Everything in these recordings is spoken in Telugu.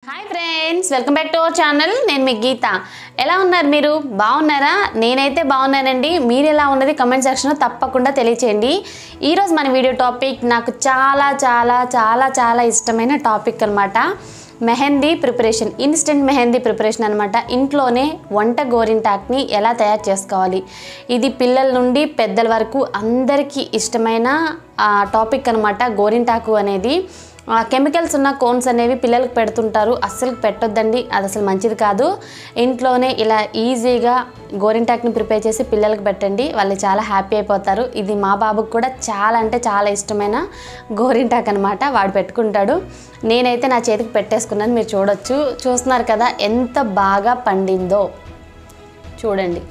hi friends welcome back to our channel నేను మీ గీత ఎలా ఉన్నారు మీరు బాగున్నారా నేనైతే బాగున్నానండి మీరు ఎలా ఉన్నది కమెంట్ సెక్షన్లో తప్పకుండా తెలియచేయండి ఈరోజు మన వీడియో టాపిక్ నాకు చాలా చాలా చాలా చాలా ఇష్టమైన టాపిక్ అనమాట mehndi preparation instant mehndi preparation అనమాట ఇంట్లోనే వంట గోరింటాక్ని ఎలా తయారు చేసుకోవాలి ఇది పిల్లల నుండి పెద్దల వరకు అందరికీ ఇష్టమైన టాపిక్ అనమాట గోరింటాకు అనేది ఆ కెమికల్స్ ఉన్న కోన్స్ అనేవి పిల్లలకు పెడుతుంటారు అస్సలు పెట్టొద్దండి అది అసలు మంచిది కాదు ఇంట్లోనే ఇలా ఈజీగా గోరింటాక్ని ప్రిపేర్ చేసి పిల్లలకు పెట్టండి వాళ్ళు చాలా హ్యాపీ అయిపోతారు ఇది మా బాబుకు కూడా చాలా అంటే చాలా ఇష్టమైన గోరింటాక్ అనమాట వాడు పెట్టుకుంటాడు నేనైతే నా చేతికి పెట్టేసుకున్నాను మీరు చూడొచ్చు చూస్తున్నారు కదా ఎంత బాగా పండిందో చూడండి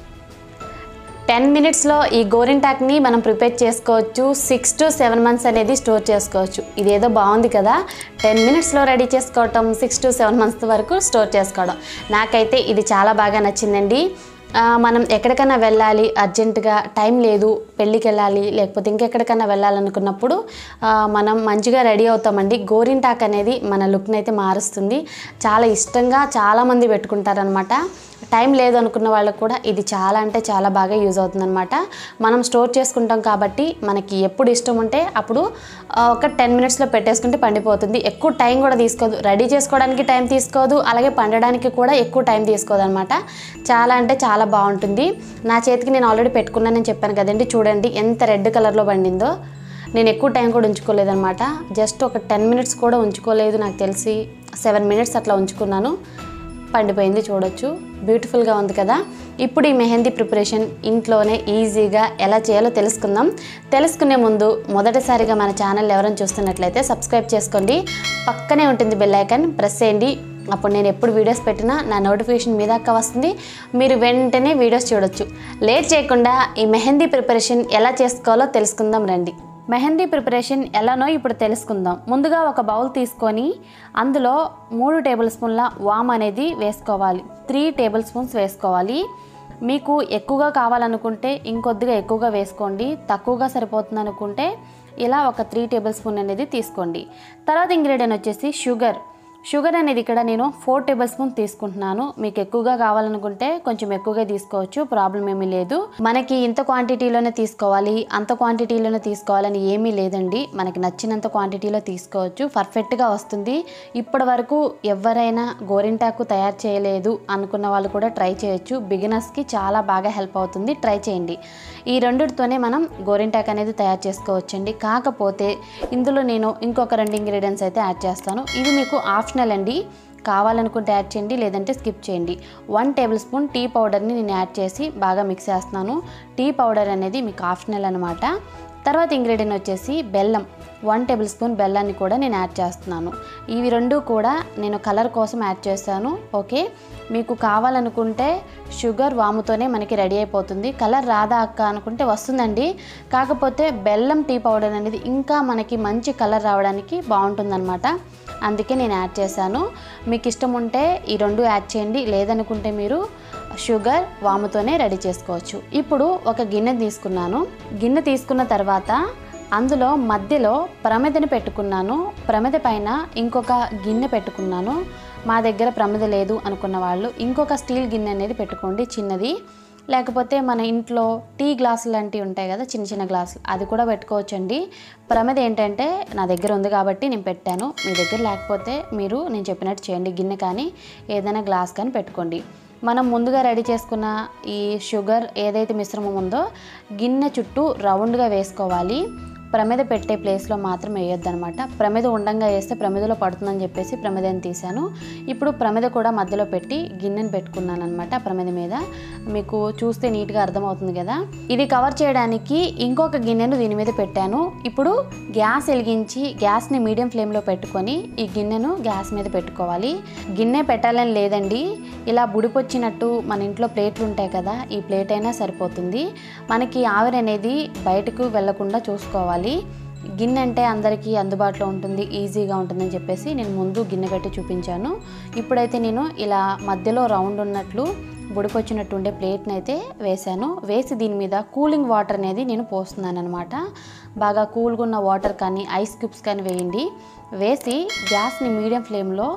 టెన్ మినిట్స్లో ఈ గోరింటాక్ని మనం ప్రిపేర్ చేసుకోవచ్చు సిక్స్ టు సెవెన్ మంత్స్ అనేది స్టోర్ చేసుకోవచ్చు ఇదేదో బాగుంది కదా టెన్ మినిట్స్లో రెడీ చేసుకోవటం సిక్స్ టు సెవెన్ మంత్స్ వరకు స్టోర్ చేసుకోవడం నాకైతే ఇది చాలా బాగా నచ్చిందండి ఆ, మనం ఎక్కడికైనా వెళ్ళాలి అర్జెంటుగా టైం లేదు పెళ్ళికి వెళ్ళాలి లేకపోతే ఇంకెక్కడికైనా వెళ్ళాలనుకున్నప్పుడు ఆ, మనం మంచిగా రెడీ అవుతామండి గోరింటాక్ అనేది మన లుక్ని అయితే మారుస్తుంది చాలా ఇష్టంగా చాలామంది పెట్టుకుంటారనమాట టైం లేదు అనుకున్న వాళ్ళకు కూడా ఇది చాలా అంటే చాలా బాగా యూజ్ అవుతుందన్నమాట మనం స్టోర్ చేసుకుంటాం కాబట్టి మనకి ఎప్పుడు ఇష్టం ఉంటే అప్పుడు ఆ, ఒక టెన్ మినిట్స్లో పెట్టేసుకుంటే పండిపోతుంది ఎక్కువ టైం కూడా తీసుకోదు రెడీ చేసుకోవడానికి టైం తీసుకోదు అలాగే పండడానికి కూడా ఎక్కువ టైం తీసుకోదు అనమాట చాలా అంటే చాలా బాగుంటుంది నా చేతికి నేను ఆల్రెడీ పెట్టుకున్నానని చెప్పాను కదండి చూడండి ఎంత రెడ్ కలర్లో పండిందో నేను ఎక్కువ టైం కూడా ఉంచుకోలేదన్నమాట జస్ట్ ఒక టెన్ మినిట్స్ కూడా ఉంచుకోలేదు నాకు తెలిసి సెవెన్ మినిట్స్ అట్లా ఉంచుకున్నాను పండిపోయింది చూడొచ్చు బ్యూటిఫుల్గా ఉంది కదా ఇప్పుడు ఈ మెహందీ ప్రిపరేషన్ ఇంట్లోనే ఈజీగా ఎలా చేయాలో తెలుసుకుందాం తెలుసుకునే ముందు మొదటిసారిగా మన ఛానల్ ఎవరైనా చూస్తున్నట్లయితే సబ్స్క్రైబ్ చేసుకోండి పక్కనే ఉంటుంది బెల్ ఐకాన్ ప్రెస్ చేయండి అప్పుడు నేను ఎప్పుడు వీడియోస్ పెట్టినా నా నోటిఫికేషన్ మీ దాకా వస్తుంది మీరు వెంటనే వీడియోస్ చూడొచ్చు లేట్ చేయకుండా ఈ మెహందీ ప్రిపరేషన్ ఎలా చేసుకోవాలో తెలుసుకుందాం రండి మెహందీ ప్రిపరేషన్ ఎలానో ఇప్పుడు తెలుసుకుందాం ముందుగా ఒక బౌల్ తీసుకొని అందులో మూడు టేబుల్ స్పూన్ల వామ్ అనేది వేసుకోవాలి త్రీ టేబుల్ స్పూన్స్ వేసుకోవాలి మీకు ఎక్కువగా కావాలనుకుంటే ఇంకొద్దిగా ఎక్కువగా వేసుకోండి తక్కువగా సరిపోతుంది అనుకుంటే ఇలా ఒక త్రీ టేబుల్ స్పూన్ అనేది తీసుకోండి తర్వాత ఇంగ్రీడియంట్ వచ్చేసి షుగర్ షుగర్ అనేది ఇక్కడ నేను ఫోర్ టేబుల్ స్పూన్ తీసుకుంటున్నాను మీకు ఎక్కువగా కావాలనుకుంటే కొంచెం ఎక్కువగా తీసుకోవచ్చు ప్రాబ్లం ఏమీ లేదు మనకి ఇంత క్వాంటిటీలోనే తీసుకోవాలి అంత క్వాంటిటీలోనే తీసుకోవాలని ఏమీ లేదండి మనకి నచ్చినంత క్వాంటిటీలో తీసుకోవచ్చు పర్ఫెక్ట్గా వస్తుంది ఇప్పటి వరకు ఎవరైనా గోరింటాకు తయారు చేయలేదు అనుకున్న వాళ్ళు కూడా ట్రై చేయొచ్చు బిగినర్స్కి చాలా బాగా హెల్ప్ అవుతుంది ట్రై చేయండి ఈ రెండిటితోనే మనం గోరింటాక్ అనేది తయారు చేసుకోవచ్చండి కాకపోతే ఇందులో నేను ఇంకొక రెండు ఇంగ్రీడియంట్స్ అయితే యాడ్ చేస్తాను ఇవి మీకు ఆప్షనల్ అండి కావాలనుకుంటే యాడ్ చేయండి లేదంటే స్కిప్ చేయండి వన్ టేబుల్ స్పూన్ టీ పౌడర్ని నేను యాడ్ చేసి బాగా మిక్స్ చేస్తున్నాను టీ పౌడర్ అనేది మీకు ఆప్షనల్ అనమాట తర్వాత ఇంగ్రీడియంట్ వచ్చేసి బెల్లం వన్ టేబుల్ స్పూన్ బెల్లాన్ని కూడా నేను యాడ్ చేస్తున్నాను ఇవి రెండు కూడా నేను కలర్ కోసం యాడ్ చేశాను ఓకే మీకు కావాలనుకుంటే షుగర్ వాముతోనే మనకి రెడీ అయిపోతుంది కలర్ రాదా అక్క అనుకుంటే వస్తుందండి కాకపోతే బెల్లం టీ పౌడర్ అనేది ఇంకా మనకి మంచి కలర్ రావడానికి బాగుంటుందన్నమాట అందుకే నేను యాడ్ చేశాను మీకు ఇష్టం ఉంటే ఈ రెండు యాడ్ చేయండి లేదనుకుంటే మీరు షుగర్ వాముతోనే రెడీ చేసుకోవచ్చు ఇప్పుడు ఒక గిన్నె తీసుకున్నాను గిన్నె తీసుకున్న తర్వాత అందులో మధ్యలో ప్రమిదని పెట్టుకున్నాను ప్రమిద పైన ఇంకొక గిన్నె పెట్టుకున్నాను మా దగ్గర ప్రమిద లేదు అనుకున్న వాళ్ళు ఇంకొక స్టీల్ గిన్నె అనేది పెట్టుకోండి చిన్నది లేకపోతే మన ఇంట్లో టీ గ్లాసులు లాంటివి ఉంటాయి కదా చిన్న చిన్న గ్లాసులు అది కూడా పెట్టుకోవచ్చండి ప్రమిద ఏంటంటే నా దగ్గర ఉంది కాబట్టి నేను పెట్టాను మీ దగ్గర లేకపోతే మీరు నేను చెప్పినట్టు చేయండి గిన్నె కానీ ఏదైనా గ్లాస్ కానీ పెట్టుకోండి మనం ముందుగా రెడీ చేసుకున్న ఈ షుగర్ ఏదైతే మిశ్రమం ఉందో గిన్నె చుట్టూ రౌండ్గా వేసుకోవాలి ప్రమిద పెట్టే ప్లేస్లో మాత్రం వేయొద్దు అనమాట ప్రమిద ఉండంగా వేస్తే ప్రమిదలో పడుతుందని చెప్పేసి ప్రమిదని తీశాను ఇప్పుడు ప్రమిద కూడా మధ్యలో పెట్టి గిన్నెని పెట్టుకున్నాను అనమాట ప్రమిద మీద మీకు చూస్తే నీట్గా అర్థమవుతుంది కదా ఇది కవర్ చేయడానికి ఇంకొక గిన్నెను దీని మీద పెట్టాను ఇప్పుడు గ్యాస్ వెలిగించి గ్యాస్ని మీడియం ఫ్లేమ్లో పెట్టుకొని ఈ గిన్నెను గ్యాస్ మీద పెట్టుకోవాలి గిన్నె పెట్టాలని లేదండి ఇలా బుడిపొచ్చినట్టు మన ఇంట్లో ప్లేట్లు ఉంటాయి కదా ఈ ప్లేట్ అయినా సరిపోతుంది మనకి ఆవిరి అనేది బయటకు వెళ్లకుండా చూసుకోవాలి గిన్నె అంటే అందరికీ అందుబాటులో ఉంటుంది ఈజీగా ఉంటుందని చెప్పేసి నేను ముందు గిన్నె పెట్టి చూపించాను ఇప్పుడైతే నేను ఇలా మధ్యలో రౌండ్ ఉన్నట్లు బుడికొచ్చినట్టు ఉండే ప్లేట్ని అయితే వేశాను వేసి దీని మీద కూలింగ్ వాటర్ అనేది నేను పోస్తున్నాను అనమాట బాగా కూల్గా ఉన్న వాటర్ కానీ ఐస్ క్యూబ్స్ కానీ వేయండి వేసి గ్యాస్ని మీడియం ఫ్లేమ్లో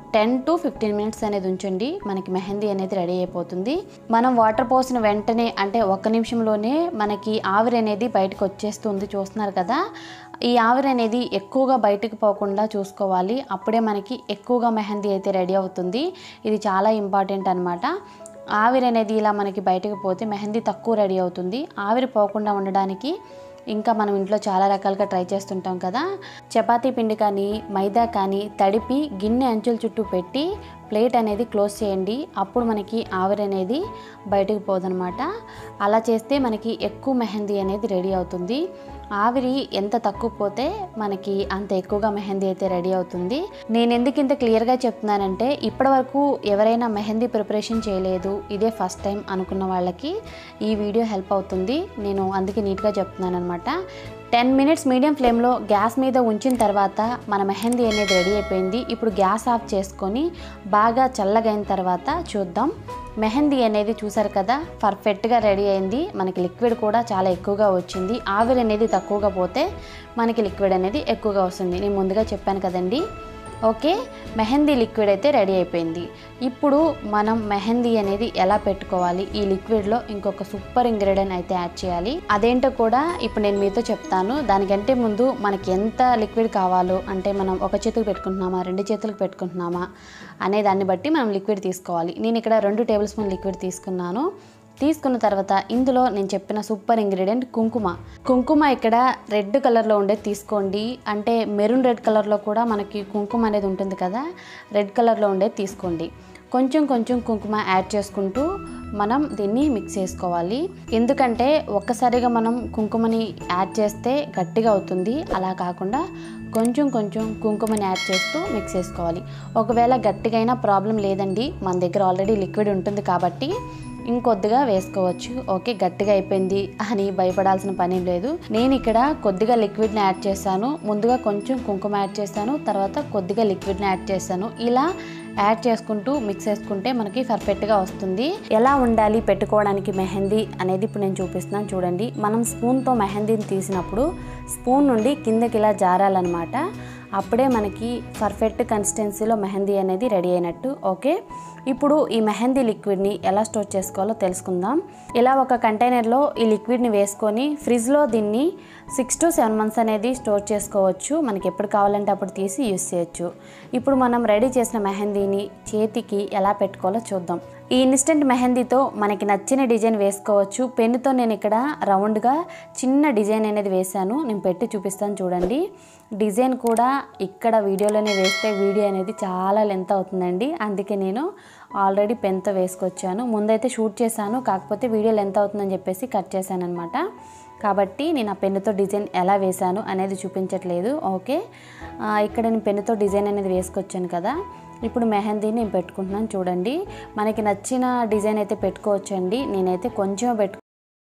టెన్ టు ఫిఫ్టీన్ మినిట్స్ అనేది ఉంచండి మనకి మెహందీ అనేది రెడీ అయిపోతుంది మనం వాటర్ పోసిన వెంటనే అంటే ఒక్క నిమిషంలోనే మనకి ఆవిరి అనేది బయటకు వచ్చేస్తుంది చూస్తున్నారు కదా ఈ ఆవిరి అనేది ఎక్కువగా బయటకు పోకుండా చూసుకోవాలి అప్పుడే మనకి ఎక్కువగా మెహందీ అయితే రెడీ అవుతుంది ఇది చాలా ఇంపార్టెంట్ అనమాట ఆవిరి అనేది ఇలా మనకి బయటకు పోతే మెహందీ తక్కువ రెడీ అవుతుంది ఆవిరి పోకుండా ఉండడానికి ఇంకా మనం ఇంట్లో చాలా రకాలుగా ట్రై చేస్తుంటాం కదా చపాతీ పిండి కానీ మైదా కానీ తడిపి గిన్నె అంచుల చుట్టూ పెట్టి ప్లేట్ అనేది క్లోజ్ చేయండి అప్పుడు మనకి ఆవిరి అనేది బయటకు పోదనమాట అలా చేస్తే మనకి ఎక్కువ మెహందీ అనేది రెడీ అవుతుంది ఆవిరి ఎంత తక్కువ పోతే మనకి అంత ఎక్కువగా మెహందీ అయితే రెడీ అవుతుంది నేను ఎందుకు ఇంత క్లియర్గా చెప్తున్నానంటే ఇప్పటివరకు ఎవరైనా మెహందీ ప్రిపరేషన్ చేయలేదు ఇదే ఫస్ట్ టైం అనుకున్న వాళ్ళకి ఈ వీడియో హెల్ప్ అవుతుంది నేను అందుకే నీట్గా చెప్తున్నాను అనమాట టెన్ మినిట్స్ మీడియం ఫ్లేమ్లో గ్యాస్ మీద ఉంచిన తర్వాత మన మెహందీ అనేది రెడీ అయిపోయింది ఇప్పుడు గ్యాస్ ఆఫ్ చేసుకొని బాగా చల్లగైన తర్వాత చూద్దాం మెహందీ అనేది చూసారు కదా పర్ఫెక్ట్గా రెడీ అయింది మనకి లిక్విడ్ కూడా చాలా ఎక్కువగా వచ్చింది ఆవిరి అనేది తక్కువగా పోతే మనకి లిక్విడ్ అనేది ఎక్కువగా వస్తుంది నేను ముందుగా చెప్పాను కదండి ఓకే మెహందీ లిక్విడ్ అయితే రెడీ అయిపోయింది ఇప్పుడు మనం మెహందీ అనేది ఎలా పెట్టుకోవాలి ఈ లిక్విడ్లో ఇంకొక సూపర్ ఇంగ్రీడియంట్ అయితే యాడ్ చేయాలి అదేంటో కూడా ఇప్పుడు నేను మీతో చెప్తాను దానికంటే ముందు మనకి ఎంత లిక్విడ్ కావాలో అంటే మనం ఒక చేతికి పెట్టుకుంటున్నామా రెండు చేతులకు పెట్టుకుంటున్నామా అనే దాన్ని బట్టి మనం లిక్విడ్ తీసుకోవాలి నేను ఇక్కడ రెండు టేబుల్ స్పూన్ లిక్విడ్ తీసుకున్నాను తీసుకున్న తర్వాత ఇందులో నేను చెప్పిన సూపర్ ఇంగ్రీడియంట్ కుంకుమ కుంకుమ ఇక్కడ రెడ్ కలర్లో ఉండేది తీసుకోండి అంటే మెరూన్ రెడ్ కలర్లో కూడా మనకి కుంకుమ అనేది ఉంటుంది కదా రెడ్ కలర్లో ఉండేది తీసుకోండి కొంచెం కొంచెం కుంకుమ యాడ్ చేసుకుంటూ మనం దీన్ని మిక్స్ చేసుకోవాలి ఎందుకంటే ఒక్కసారిగా మనం కుంకుమని యాడ్ చేస్తే గట్టిగా అవుతుంది అలా కాకుండా కొంచెం కొంచెం కుంకుమని యాడ్ చేస్తూ మిక్స్ చేసుకోవాలి ఒకవేళ గట్టిగా అయినా ప్రాబ్లం లేదండి మన దగ్గర ఆల్రెడీ లిక్విడ్ ఉంటుంది కాబట్టి ఇంకొద్దిగా వేసుకోవచ్చు ఓకే గట్టిగా అయిపోయింది అని భయపడాల్సిన పని లేదు నేను ఇక్కడ కొద్దిగా లిక్విడ్ని యాడ్ చేశాను ముందుగా కొంచెం కుంకుమ యాడ్ చేశాను తర్వాత కొద్దిగా లిక్విడ్ని యాడ్ చేశాను ఇలా యాడ్ చేసుకుంటూ మిక్స్ చేసుకుంటే మనకి పర్ఫెక్ట్గా వస్తుంది ఎలా ఉండాలి పెట్టుకోవడానికి మెహందీ అనేది ఇప్పుడు నేను చూపిస్తున్నాను చూడండి మనం స్పూన్తో మెహందీని తీసినప్పుడు స్పూన్ నుండి కిందకి ఇలా జారాలన్నమాట అప్పుడే మనకి పర్ఫెక్ట్ కన్సిస్టెన్సీలో మెహందీ అనేది రెడీ అయినట్టు ఓకే ఇప్పుడు ఈ మెహందీ లిక్విడ్ని ఎలా స్టోర్ చేసుకోవాలో తెలుసుకుందాం ఇలా ఒక కంటైనర్లో ఈ లిక్విడ్ని వేసుకొని ఫ్రిడ్జ్లో దీన్ని సిక్స్ టు సెవెన్ మంత్స్ అనేది స్టోర్ చేసుకోవచ్చు మనకి ఎప్పుడు కావాలంటే అప్పుడు తీసి యూస్ చేయొచ్చు ఇప్పుడు మనం రెడీ చేసిన మెహందీని చేతికి ఎలా పెట్టుకోవాలో చూద్దాం ఈ ఇన్స్టెంట్ మెహందీతో మనకి నచ్చిన డిజైన్ వేసుకోవచ్చు పెన్నుతో నేను ఇక్కడ రౌండ్గా చిన్న డిజైన్ అనేది వేశాను నేను పెట్టి చూపిస్తాను చూడండి డిజైన్ కూడా ఇక్కడ వీడియోలోనే వేస్తే వీడియో అనేది చాలా లెంత్ అవుతుందండి అందుకే నేను ఆల్రెడీ పెన్తో వేసుకొచ్చాను ముందైతే షూట్ చేశాను కాకపోతే వీడియో లెంత్ అవుతుందని చెప్పేసి కట్ చేశాను అనమాట కాబట్టి నేను ఆ పెన్నుతో డిజైన్ ఎలా వేశాను అనేది చూపించట్లేదు ఓకే ఆ, ఇక్కడ నేను పెన్నుతో డిజైన్ అనేది వేసుకొచ్చాను కదా ఇప్పుడు మెహందీ నేను పెట్టుకుంటున్నాను చూడండి మనకి నచ్చిన డిజైన్ అయితే పెట్టుకోవచ్చండి నేనైతే కొంచెం పెట్టు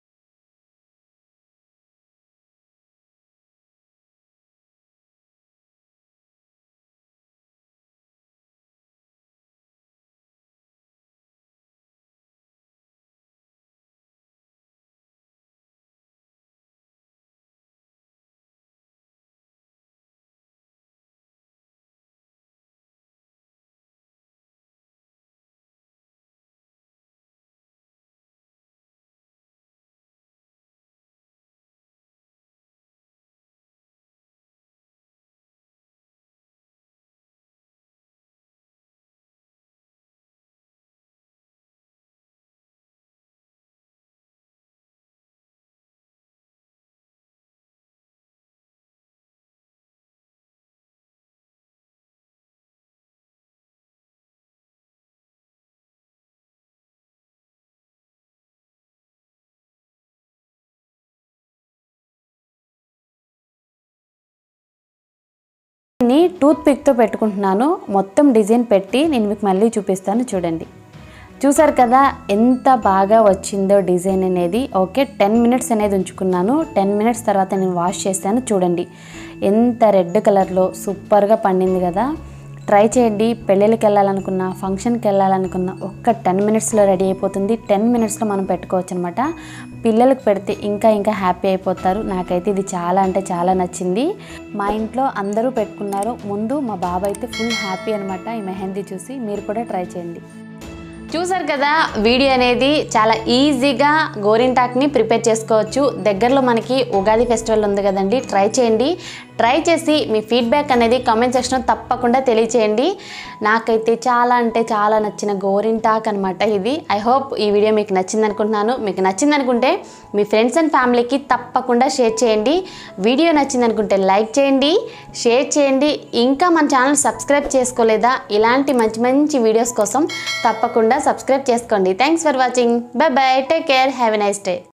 ని టూత్ పిక్తో పెట్టుకుంటున్నాను మొత్తం డిజైన్ పెట్టి నేను మీకు మళ్ళీ చూపిస్తాను చూడండి చూసారు కదా ఎంత బాగా వచ్చిందో డిజైన్ అనేది ఓకే టెన్ మినిట్స్ అనేది ఉంచుకున్నాను టెన్ మినిట్స్ తర్వాత నేను వాష్ చేశాను చూడండి ఎంత రెడ్ కలర్లో సూపర్గా పండింది కదా ట్రై చేయండి పెళ్ళిళ్ళకి వెళ్ళాలనుకున్న ఫంక్షన్కి వెళ్ళాలనుకున్న ఒక్క టెన్ మినిట్స్లో రెడీ అయిపోతుంది టెన్ మినిట్స్లో మనం పెట్టుకోవచ్చు అనమాట పిల్లలకు పెడితే ఇంకా ఇంకా హ్యాపీ అయిపోతారు నాకైతే ఇది చాలా అంటే చాలా నచ్చింది మా ఇంట్లో అందరూ పెట్టుకున్నారు ముందు మా బాబు అయితే ఫుల్ హ్యాపీ అనమాట ఈ మెహందీ చూసి మీరు కూడా ట్రై చేయండి చూసారు కదా వీడియో అనేది చాలా ఈజీగా గోరింటాక్ని ప్రిపేర్ చేసుకోవచ్చు దగ్గరలో మనకి ఉగాది ఫెస్టివల్ ఉంది కదండి ట్రై చేయండి ట్రై చేసి మీ ఫీడ్బ్యాక్ అనేది కామెంట్ సెక్షన్లో తప్పకుండా తెలియచేయండి నాకైతే చాలా అంటే చాలా నచ్చిన గోరింటాక్ అనమాట ఇది ఐ హోప్ ఈ వీడియో మీకు నచ్చింది అనుకుంటున్నాను మీకు నచ్చింది అనుకుంటే మీ ఫ్రెండ్స్ అండ్ ఫ్యామిలీకి తప్పకుండా షేర్ చేయండి వీడియో నచ్చింది అనుకుంటే లైక్ చేయండి షేర్ చేయండి ఇంకా మన ఛానల్ సబ్స్క్రైబ్ చేసుకోలేదా ఇలాంటి మంచి మంచి వీడియోస్ కోసం తప్పకుండా సబ్స్క్రైబ్ చేసుకోండి thanks for watching bye bye take care have a nice day